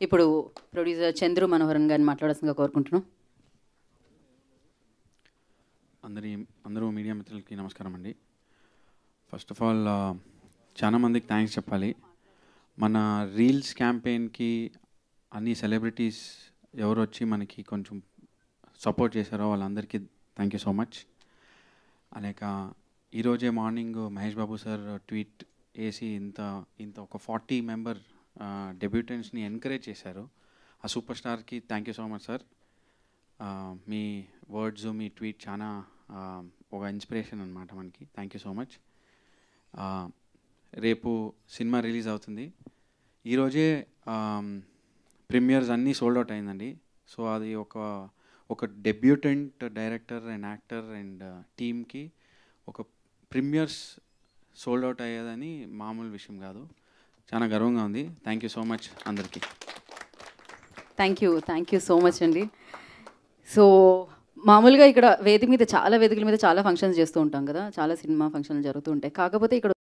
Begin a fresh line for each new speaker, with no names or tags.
ఇప్పుడు ప్రొడ్యూసర్ చంద్రు మనోహరన్ గారిని మాట్లాడాల్సిందిగా కోరుకుంటున్నాం
అందరి అందరూ మీడియా మిత్రులకి నమస్కారం అండి ఫస్ట్ ఆఫ్ ఆల్ చాలా మందికి థ్యాంక్స్ చెప్పాలి మన రీల్స్ క్యాంపెయిన్కి అన్ని సెలబ్రిటీస్ ఎవరు వచ్చి మనకి కొంచెం సపోర్ట్ చేశారో వాళ్ళందరికీ థ్యాంక్ యూ సో మచ్ అనేక ఈరోజే morning Mahesh Babu sir tweet వేసి ఇంత ఇంత ఒక ఫార్టీ మెంబర్ డెబ్యూటెంట్స్ని ఎంకరేజ్ చేశారు ఆ సూపర్ స్టార్కి thank you so much sir ఆ, మీ వర్డ్స్ మీ ట్వీట్ చాలా ఆ, ఒక ఇన్స్పిరేషన్ అనమాట మనకి థ్యాంక్ యూ సో మచ్ రేపు సినిమా రిలీజ్ అవుతుంది ఈరోజే ప్రీమియర్స్ అన్నీ సోల్డ్ అవుట్ అయిందండి సో అది ఒక ఒక debutant director and actor and టీమ్కి ఒక ప్రీమియర్స్ సోల్డ్ అవుట్ అయ్యేదని మామూలు విషయం కాదు చాలా గర్వంగా ఉంది థ్యాంక్ యూ సో మచ్ అందరికీ
thank you thank you so much అండి సో మామూలుగా ఇక్కడ వేదిక మీద చాలా వేదికల మీద చాలా ఫంక్షన్స్ చేస్తూ ఉంటాం కదా చాలా సినిమా ఫంక్షన్లు జరుగుతూ ఉంటాయి కాకపోతే ఇక్కడ